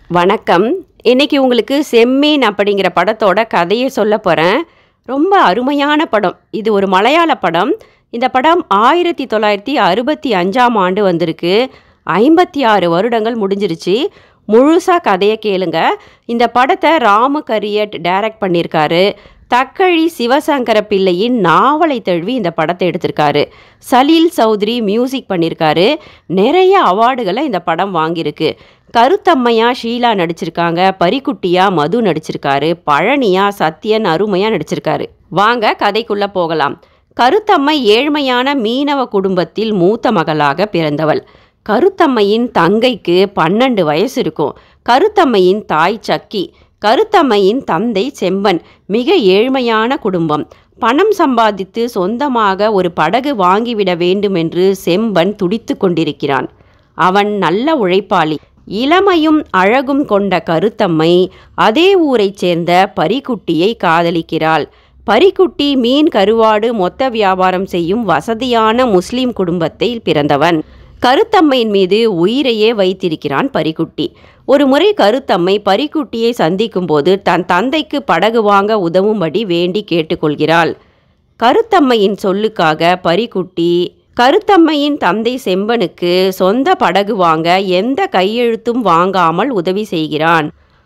வணக்கம் இன்னைக்கு உங்களுக்கு செம்மீன் அப்படிங்கிற படத்தோட கதையை சொல்ல போகிறேன் ரொம்ப அருமையான படம் இது ஒரு மலையாள படம் இந்த படம் ஆயிரத்தி தொள்ளாயிரத்தி அறுபத்தி அஞ்சாம் ஆண்டு வந்திருக்கு ஐம்பத்தி ஆறு வருடங்கள் முடிஞ்சிருச்சு முழுசாக கதையை கேளுங்க இந்த படத்தை ராமு கரியட் டைரக்ட் பண்ணியிருக்காரு தக்கழி சிவசங்கர பிள்ளையின் நாவலை தழுவி இந்த படத்தை எடுத்திருக்காரு சலீல் சௌத்ரி மியூசிக் பண்ணியிருக்காரு நிறைய அவார்டுகளை இந்த படம் வாங்கியிருக்கு கருத்தம்மையா ஷீலா நடிச்சிருக்காங்க பரிக்குட்டியா மது நடிச்சிருக்காரு பழனியா சத்யன் அருமையா நடிச்சிருக்காரு வாங்க கதைக்குள்ள போகலாம் கருத்தம்மை ஏழ்மையான மீனவ குடும்பத்தில் மூத்த மகளாக பிறந்தவள் கருத்தம்மையின் தங்கைக்கு பன்னெண்டு வயசு இருக்கும் கருத்தம்மையின் தாய் சக்கி கருத்தம்மையின் தந்தை செம்பன் மிக ஏழ்மையான குடும்பம் பணம் சம்பாதித்து சொந்தமாக ஒரு படகு வாங்கிவிட வேண்டும் என்று செம்பன் துடித்து கொண்டிருக்கிறான் அவன் நல்ல உழைப்பாளி இளமையும் அழகும் கொண்ட கருத்தம்மை அதே ஊரைச் சேர்ந்த பரிக்குட்டியை காதலிக்கிறாள் பரிக்குட்டி மீன் கருவாடு மொத்த வியாபாரம் செய்யும் வசதியான முஸ்லிம் குடும்பத்தில் பிறந்தவன் கருத்தம்மையின் மீது உயிரையே வைத்திருக்கிறான் பரிக்குட்டி ஒரு முறை கருத்தம்மை பரிக்குட்டியை சந்திக்கும்போது தன் தந்தைக்கு படகு வாங்க உதவும்படி வேண்டி கேட்டுக்கொள்கிறாள் கருத்தம்மையின் சொல்லுக்காக பரிக்குட்டி கருத்தம்மையின் தந்தை செம்பனுக்கு சொந்த படகு வாங்க எந்த கையெழுத்தும் வாங்காமல் உதவி செய்கிறான்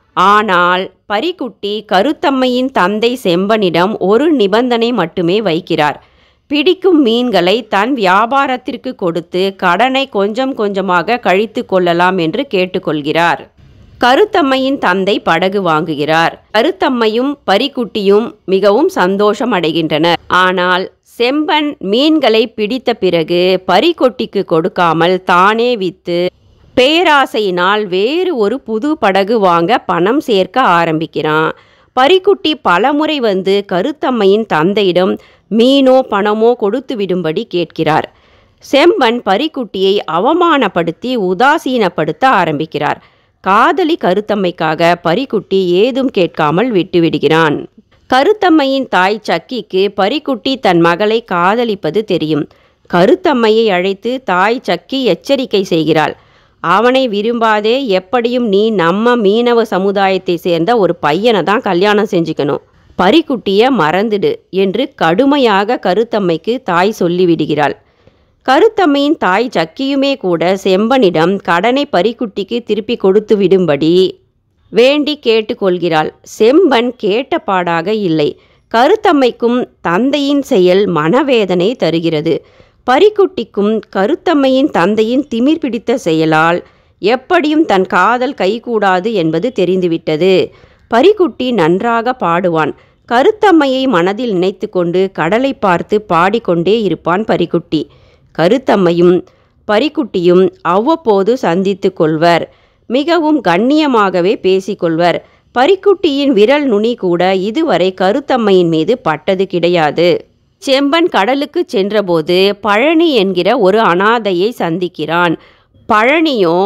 ஆனால் பரிக்குட்டி கருத்தம்மையின் தந்தை செம்பனிடம் ஒரு நிபந்தனை மட்டுமே வைக்கிறார் பிடிக்கும் மீன்களை தன் வியாபாரத்திற்கு கொடுத்து கடனை கொஞ்சம் கொஞ்சமாக கழித்து கொள்ளலாம் என்று கேட்டுக்கொள்கிறார் கருத்தம்மையின் தந்தை படகு வாங்குகிறார் கருத்தம்மையும் பரிக்குட்டியும் மிகவும் சந்தோஷம் அடைகின்றனர் ஆனால் செம்பன் மீன்களை பிடித்த பிறகு பரிக்கொட்டிக்கு கொடுக்காமல் தானே வித்து பேராசையினால் வேறு ஒரு புது படகு வாங்க பணம் சேர்க்க ஆரம்பிக்கிறான் பரிக்குட்டி பலமுறை வந்து கருத்தம்மையின் தந்தையிடம் மீனோ பணமோ கொடுத்து விடும்படி கேட்கிறார் செம்பன் பரிக்குட்டியை அவமானப்படுத்தி உதாசீனப்படுத்த ஆரம்பிக்கிறார் காதலி கருத்தம்மைக்காக பரிக்குட்டி ஏதும் கேட்காமல் விட்டுவிடுகிறான் கருத்தம்மையின் தாய் சக்கிக்கு பரிக்குட்டி தன் மகளை காதலிப்பது தெரியும் கருத்தம்மையை அழைத்து தாய் சக்கி எச்சரிக்கை செய்கிறாள் அவனை விரும்பாதே எப்படியும் நீ நம்ம மீனவ சமுதாயத்தை சேர்ந்த ஒரு பையனை தான் கல்யாணம் செஞ்சுக்கணும் பரிக்குட்டிய மறந்துடு என்று கடுமையாக கருத்தம்மைக்கு தாய் சொல்லிவிடுகிறாள் கருத்தம்மையின் தாய் சக்கியுமே கூட செம்பனிடம் கடனை பரிக்குட்டிக்கு திருப்பி கொடுத்து விடும்படி வேண்டி கேட்டுக்கொள்கிறாள் செம்பன் கேட்டபாடாக இல்லை கருத்தம்மைக்கும் தந்தையின் செயல் மனவேதனை தருகிறது பரிக்குட்டிக்கும் கருத்தம்மையின் தந்தையின் திமிர் பிடித்த செயலால் எப்படியும் தன் காதல் கைகூடாது என்பது தெரிந்துவிட்டது பரிக்குட்டி நன்றாக பாடுவான் கருத்தம்மையை மனதில் நினைத்து கொண்டு கடலை பார்த்து பாடிக்கொண்டே இருப்பான் பரிக்குட்டி கருத்தம்மையும் பரிக்குட்டியும் அவ்வப்போது சந்தித்து கொள்வர் மிகவும் கண்ணியமாகவே பேசிக்கொள்வர் பரிக்குட்டியின் விரல் நுனி கூட இதுவரை கருத்தம்மையின் மீது பட்டது கிடையாது செம்பன் கடலுக்கு சென்றபோது பழனி என்கிற ஒரு அனாதையை சந்திக்கிறான் பழனியோ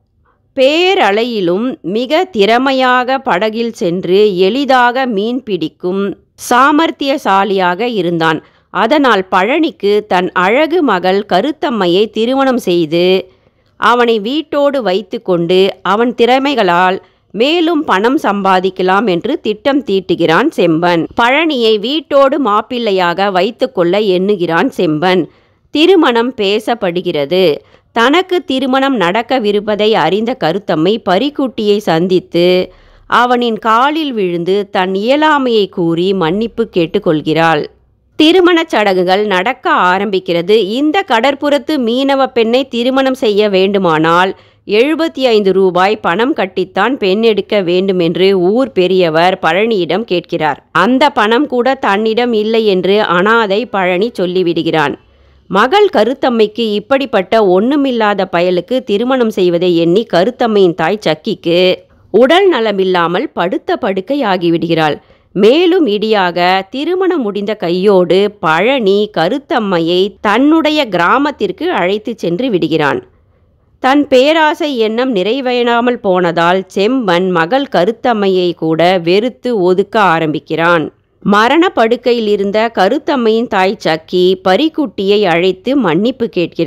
பேரலையிலும் மிக திறமையாக படகில் சென்று எளிதாக மீன் பிடிக்கும் சாமர்த்தியசாலியாக இருந்தான் அதனால் பழனிக்கு தன் அழகு மகள் கருத்தம்மையை திருமணம் செய்து அவனை வீட்டோடு வைத்துக்கொண்டு அவன் திறமைகளால் மேலும் பணம் சம்பாதிக்கலாம் என்று திட்டம் தீட்டுகிறான் செம்பன் பழனியை வீட்டோடு மாப்பிள்ளையாக வைத்துக்கொள்ள எண்ணுகிறான் செம்பன் திருமணம் பேசப்படுகிறது தனக்கு திருமணம் நடக்கவிருப்பதை அறிந்த கருத்தம்மை பரிக்குட்டியை சந்தித்து அவனின் காலில் விழுந்து தன் இயலாமையை கூறி மன்னிப்பு கேட்டுக்கொள்கிறாள் திருமணச் சடங்குகள் நடக்க ஆரம்பிக்கிறது இந்த கடற்புறத்து மீனவ பெண்ணை திருமணம் செய்ய வேண்டுமானால் எழுபத்தி ஐந்து ரூபாய் பணம் கட்டித்தான் பெண் எடுக்க வேண்டும் என்று ஊர் பெரியவர் பழனியிடம் கேட்கிறார் அந்த பணம் கூட தன்னிடம் இல்லை என்று அனாதை பழனி சொல்லிவிடுகிறான் மகள் கருத்தம்மைக்கு இப்படிப்பட்ட ஒண்ணுமில்லாத பயலுக்கு திருமணம் செய்வதை எண்ணி கருத்தம்மையின் தாய் சக்கிக்கு உடல் நலமில்லாமல் படுத்த படுக்கை ஆகிவிடுகிறாள் மேலும் இடியாக திருமணம் முடிந்த கையோடு பழனி கருத்தம்மையை தன்னுடைய கிராமத்திற்கு அழைத்து சென்று விடுகிறான் தன் பேராசை எண்ணம் நிறைவேறாமல் போனதால் செம்பன் மகள் கருத்தம்மையை கூட வெறுத்து ஒதுக்க ஆரம்பிக்கிறான் மரண படுக்கையில் இருந்த கருத்தம்மையின் தாய் சக்கி பரிக்குட்டியை அழைத்து மன்னிப்பு கேட்கிறாள்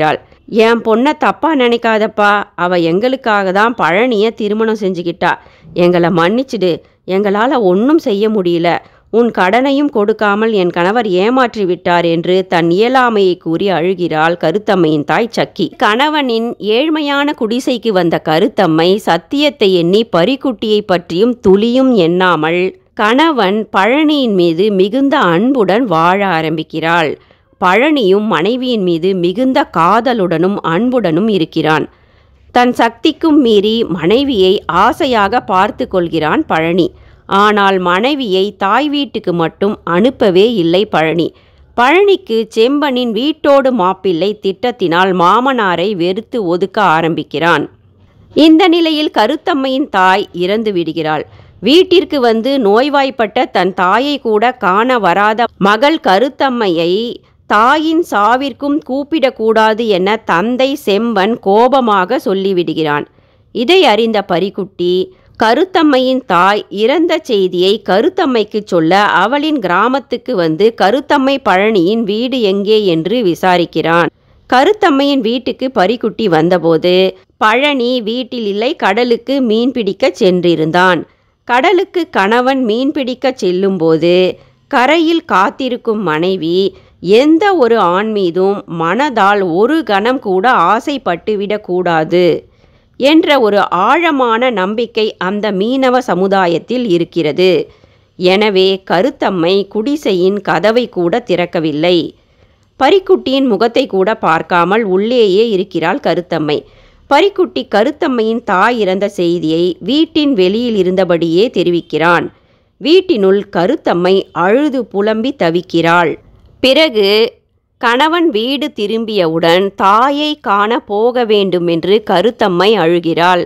என் பொண்ணை தப்பா நினைக்காதப்பா அவ எங்களுக்காக தான் பழனியை திருமணம் செஞ்சுக்கிட்டா எங்களை மன்னிச்சிடு எங்களால் ஒன்றும் செய்ய முடியல உன் கடனையும் கொடுக்காமல் என் கணவர் ஏமாற்றி விட்டார் என்று தன் இயலாமையை கூறி அழுகிறாள் கருத்தம்மையின் தாய் சக்கி கணவனின் ஏழ்மையான குடிசைக்கு வந்த கருத்தம்மை சத்தியத்தை எண்ணி பரிக்குட்டியை பற்றியும் துளியும் எண்ணாமல் கணவன் பழனியின் மீது மிகுந்த அன்புடன் வாழ ஆரம்பிக்கிறாள் பழனியும் மனைவியின் மீது மிகுந்த காதலுடனும் அன்புடனும் இருக்கிறான் தன் சக்திக்கும் மீறி மனைவியை ஆசையாக பார்த்து கொள்கிறான் பழனி ஆனால் மனைவியை தாய் வீட்டுக்கு மட்டும் அனுப்பவே இல்லை பழனி பழனிக்கு செம்பனின் வீட்டோடு மாப்பிள்ளை திட்டத்தினால் மாமனாரை வெறுத்து ஒதுக்க ஆரம்பிக்கிறான் இந்த நிலையில் கருத்தம்மையின் தாய் இறந்து விடுகிறாள் வீட்டிற்கு வந்து நோய்வாய்ப்பட்ட தன் தாயை கூட காண வராத மகள் கருத்தம்மையை தாயின் சாவிற்கும் கூப்பிடக்கூடாது என தந்தை செம்பன் கோபமாக சொல்லிவிடுகிறான் இதை அறிந்த பரிக்குட்டி கருத்தம்மையின் தாய் இறந்த செய்தியை கருத்தம்மைக்கு சொல்ல அவளின் கிராமத்துக்கு வந்து கருத்தம்மை பழனியின் வீடு எங்கே என்று விசாரிக்கிறான் கருத்தம்மையின் வீட்டுக்கு பரிக்குட்டி வந்தபோது பழனி வீட்டில் இல்லை கடலுக்கு மீன் பிடிக்கச் சென்றிருந்தான் கடலுக்கு கணவன் மீன் பிடிக்கச் செல்லும்போது கரையில் காத்திருக்கும் மனைவி எந்த ஒரு ஆண் மீதும் மனதால் ஒரு கணம் கூட ஆசைப்பட்டுவிடக்கூடாது என்ற ஒரு ஆழமான நம்பிக்கை அந்த மீனவ சமுதாயத்தில் இருக்கிறது எனவே கருத்தம்மை குடிசையின் கதவை கூட திறக்கவில்லை பரிக்குட்டியின் முகத்தை கூட பார்க்காமல் உள்ளேயே இருக்கிறாள் கருத்தம்மை பரிக்குட்டி கருத்தம்மையின் தாய் இறந்த செய்தியை வீட்டின் வெளியில் இருந்தபடியே தெரிவிக்கிறான் வீட்டினுள் கருத்தம்மை அழுது புலம்பி தவிக்கிறாள் பிறகு கணவன் வீடு திரும்பியவுடன் தாயை காண போக வேண்டுமென்று கருத்தம்மை அழுகிறாள்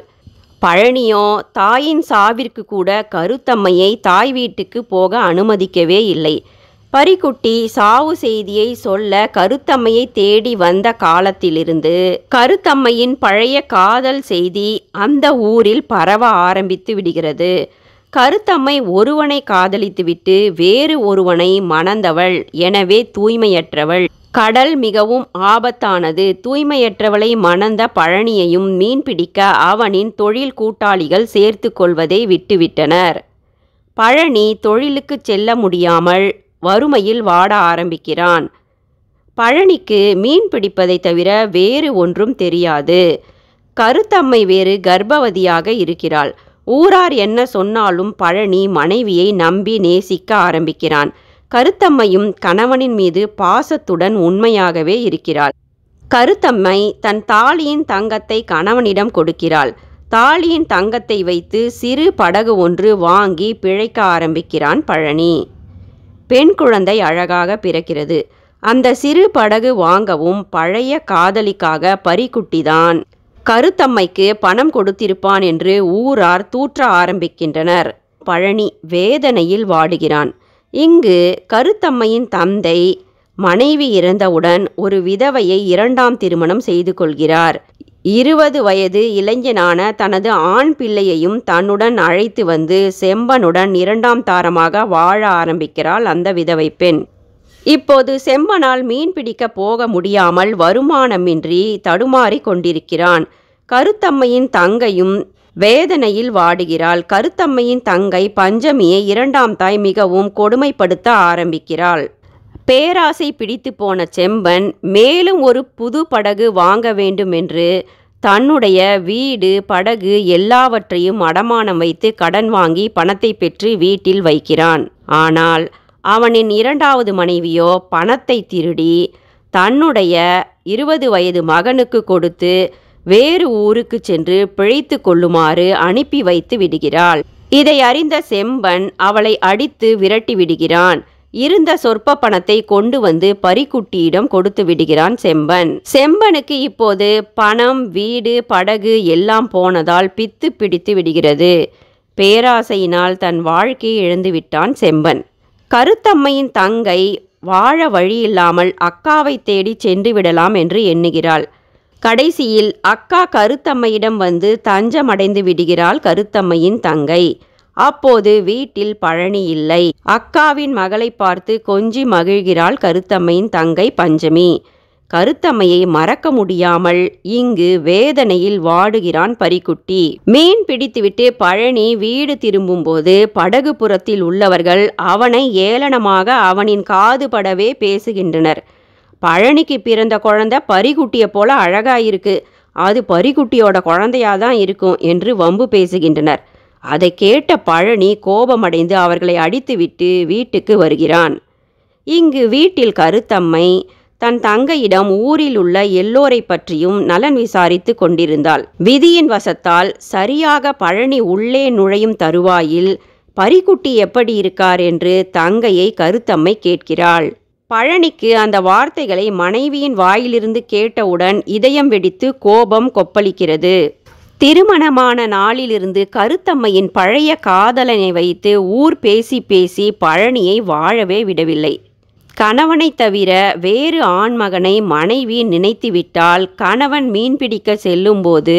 பழனியோ தாயின் சாவிற்கு கூட கருத்தம்மையை தாய் வீட்டுக்கு போக அனுமதிக்கவே இல்லை பரிக்குட்டி சாவு செய்தியை சொல்ல கருத்தம்மையை தேடி வந்த காலத்திலிருந்து கருத்தம்மையின் பழைய காதல் செய்தி அந்த ஊரில் பரவ ஆரம்பித்து விடுகிறது கருத்தம்மை ஒருவனை காதலித்துவிட்டு வேறு ஒருவனை மணந்தவள் எனவே தூய்மையற்றவள் கடல் மிகவும் ஆபத்தானது தூய்மையற்றவளை மணந்த பழனியையும் மீன் பிடிக்க அவனின் தொழில் கூட்டாளிகள் சேர்த்து கொள்வதை விட்டுவிட்டனர் பழனி தொழிலுக்கு செல்ல முடியாமல் வறுமையில் வாட ஆரம்பிக்கிறான் பழனிக்கு மீன் பிடிப்பதை தவிர வேறு ஒன்றும் தெரியாது கருத்தம்மை வேறு கர்ப்பவதியாக இருக்கிறாள் ஊரார் என்ன சொன்னாலும் பழனி மனைவியை நம்பி நேசிக்க ஆரம்பிக்கிறான் கருத்தம்மையும் கணவனின் மீது பாசத்துடன் உண்மையாகவே இருக்கிறாள் கருத்தம்மை தன் தாலியின் தங்கத்தை கணவனிடம் கொடுக்கிறாள் தாலியின் தங்கத்தை வைத்து சிறு படகு ஒன்று வாங்கி பிழைக்க ஆரம்பிக்கிறான் பழனி பெண் குழந்தை அழகாக பிறக்கிறது அந்த சிறு படகு வாங்கவும் பழைய காதலிக்காக பரிக்குட்டிதான் கருத்தம்மைக்கு பணம் கொடுத்திருப்பான் என்று ஊரார் தூற்ற ஆரம்பிக்கின்றனர் பழனி வேதனையில் வாடுகிறான் இங்கு கருத்தம்மையின் தந்தை மனைவி இறந்தவுடன் ஒரு விதவையை இரண்டாம் திருமணம் செய்து கொள்கிறார் இருபது வயது இளைஞனான தனது ஆண் பிள்ளையையும் தன்னுடன் அழைத்து வந்து செம்பனுடன் இரண்டாம் தாரமாக வாழ ஆரம்பிக்கிறாள் அந்த விதவை பெண் இப்போது செம்பனால் மீன் பிடிக்க போக முடியாமல் வருமானமின்றி தடுமாறி கொண்டிருக்கிறான் கருத்தம்மையின் தங்கையும் வேதனையில் வாடுகிறாள் கருத்தம்மையின் தங்கை பஞ்சமியை இரண்டாம் தாய் மிகவும் கொடுமைப்படுத்த ஆரம்பிக்கிறாள் பேராசை பிடித்து போன செம்பன் மேலும் ஒரு புது படகு வாங்க வேண்டுமென்று தன்னுடைய வீடு படகு எல்லாவற்றையும் அடமானம் வைத்து கடன் வாங்கி பணத்தை பெற்று வீட்டில் வைக்கிறான் ஆனால் அவனின் இரண்டாவது மனைவியோ பணத்தை திருடி தன்னுடைய இருபது வயது மகனுக்கு கொடுத்து வேறு ஊருக்கு சென்று பிழைத்து கொள்ளுமாறு அனுப்பி வைத்து விடுகிறாள் இதை அறிந்த செம்பன் அவளை அடித்து விரட்டி விடுகிறான் இருந்த சொற்ப பணத்தை கொண்டு வந்து பரிக்குட்டியிடம் கொடுத்து விடுகிறான் செம்பன் செம்பனுக்கு இப்போது பணம் வீடு படகு எல்லாம் போனதால் பித்து பிடித்து விடுகிறது பேராசையினால் தன் வாழ்க்கையை இழந்து விட்டான் செம்பன் கருத்தம்மையின் தங்கை வாழ வழியில்லாமல் அக்காவை தேடி சென்று விடலாம் என்று எண்ணுகிறாள் கடைசியில் அக்கா கருத்தம்மையிடம் வந்து தஞ்சமடைந்து விடுகிறாள் கருத்தம்மையின் தங்கை அப்போது வீட்டில் பழனி இல்லை அக்காவின் மகளை பார்த்து கொஞ்சி மகிழ்கிறாள் கருத்தம்மையின் தங்கை பஞ்சமி கருத்தம்மையை மறக்க முடியாமல் இங்கு வேதனையில் வாடுகிறான் பரிக்குட்டி மீன் பிடித்துவிட்டு பழனி வீடு திரும்பும்போது படகுபுறத்தில் உள்ளவர்கள் அவனை ஏளனமாக அவனின் காது படவே பேசுகின்றனர் பழனிக்கு பிறந்த குழந்தை பரிக்குட்டியை போல அழகாயிருக்கு அது பரிக்குட்டியோட குழந்தையா தான் இருக்கும் என்று வம்பு பேசுகின்றனர் அதை கேட்ட பழனி கோபமடைந்து அவர்களை அடித்துவிட்டு வீட்டுக்கு வருகிறான் இங்கு வீட்டில் கருத்தம்மை தன் தங்கையிடம் ஊரில் உள்ள எல்லோரை பற்றியும் நலன் விசாரித்து கொண்டிருந்தாள் விதியின் வசத்தால் சரியாக பழனி உள்ளே நுழையும் தருவாயில் பரிக்குட்டி எப்படி இருக்கார் என்று தங்கையை கருத்தம்மை கேட்கிறாள் பழனிக்கு அந்த வார்த்தைகளை மனைவியின் வாயிலிருந்து கேட்டவுடன் இதயம் வெடித்து கோபம் கொப்பளிக்கிறது திருமணமான நாளிலிருந்து கருத்தம்மையின் பழைய காதலனை வைத்து ஊர் பேசி பேசி பழனியை வாழவே விடவில்லை கணவனை தவிர வேறு ஆண்மகனை மனைவி நினைத்துவிட்டால் கணவன் மீன் பிடிக்க செல்லும்போது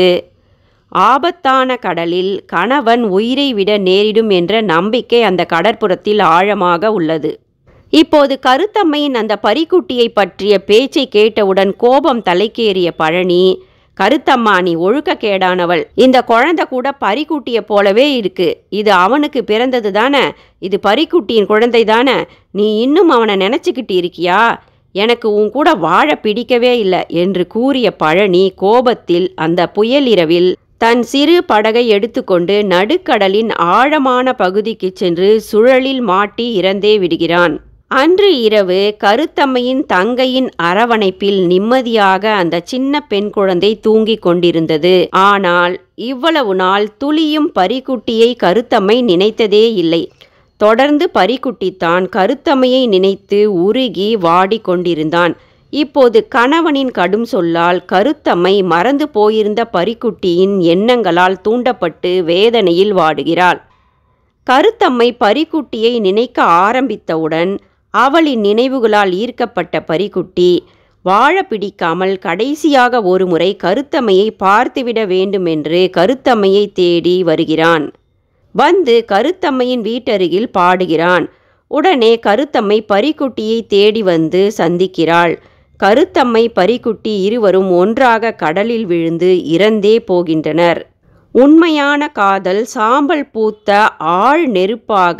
ஆபத்தான கடலில் கணவன் உயிரை விட நேரிடும் என்ற நம்பிக்கை அந்த கடற்புறத்தில் ஆழமாக உள்ளது இப்போது கருத்தம்மையின் அந்த பரிக்குட்டியை பற்றிய பேச்சை கேட்டவுடன் கோபம் தலைக்கேறிய பழனி கருத்தம்மா நீ ஒழுக்கக்கேடானவள் இந்த குழந்தை கூட பரிக்குட்டியை போலவே இருக்கு இது அவனுக்கு பிறந்தது தானே இது பரிக்குட்டியின் குழந்தை தானே நீ இன்னும் அவனை நினச்சிக்கிட்டு இருக்கியா எனக்கு உன் கூட வாழ பிடிக்கவே இல்லை என்று கூறிய பழனி கோபத்தில் அந்த புயல் இரவில் தன் சிறு படகை எடுத்துக்கொண்டு நடுக்கடலின் ஆழமான பகுதிக்கு சென்று சுழலில் மாட்டி இறந்தே விடுகிறான் அன்று இரவு கருத்தம்மையின் தங்கையின் அரவணைப்பில் நிம்மதியாக அந்த சின்ன பெண் குழந்தை தூங்கிக் கொண்டிருந்தது ஆனால் இவ்வளவு நாள் துளியும் பரிக்குட்டியை கருத்தம்மை நினைத்ததே இல்லை தொடர்ந்து பரிக்குட்டித்தான் கருத்தம்மையை நினைத்து உருகி வாடிக் கொண்டிருந்தான் இப்போது கணவனின் கடும் சொல்லால் கருத்தம்மை மறந்து போயிருந்த பரிக்குட்டியின் எண்ணங்களால் தூண்டப்பட்டு வேதனையில் வாடுகிறாள் கருத்தம்மை பரிக்குட்டியை நினைக்க ஆரம்பித்தவுடன் அவளின் நினைவுகளால் ஈர்க்கப்பட்ட பரிக்குட்டி வாழ பிடிக்காமல் கடைசியாக ஒருமுறை கருத்தம்மையை பார்த்துவிட வேண்டுமென்று கருத்தம்மையை தேடி வருகிறான் வந்து கருத்தம்மையின் வீட்டருகில் பாடுகிறான் உடனே கருத்தம்மை பரிக்குட்டியை தேடி வந்து சந்திக்கிறாள் கருத்தம்மை பரிக்குட்டி இருவரும் ஒன்றாக கடலில் விழுந்து இறந்தே போகின்றனர் உண்மையான காதல் சாம்பல் பூத்த ஆழ் நெருப்பாக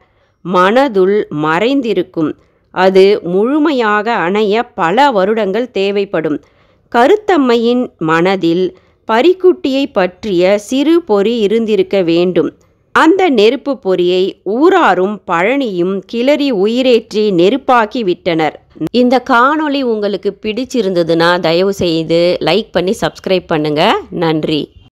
மனதுள் மறைந்திருக்கும் அது முழுமையாக அணைய பல வருடங்கள் தேவைப்படும் கருத்தம்மையின் மனதில் பரிக்குட்டியை பற்றிய சிறு பொறி இருந்திருக்க வேண்டும் அந்த நெருப்பு பொறியை ஊராரும் பழனியும் கிளறி உயிரேற்றி நெருப்பாக்கி விட்டனர் இந்த காணொளி உங்களுக்கு பிடிச்சிருந்ததுன்னா தயவு செய்து லைக் பண்ணி சப்ஸ்கிரைப் பண்ணுங்க நன்றி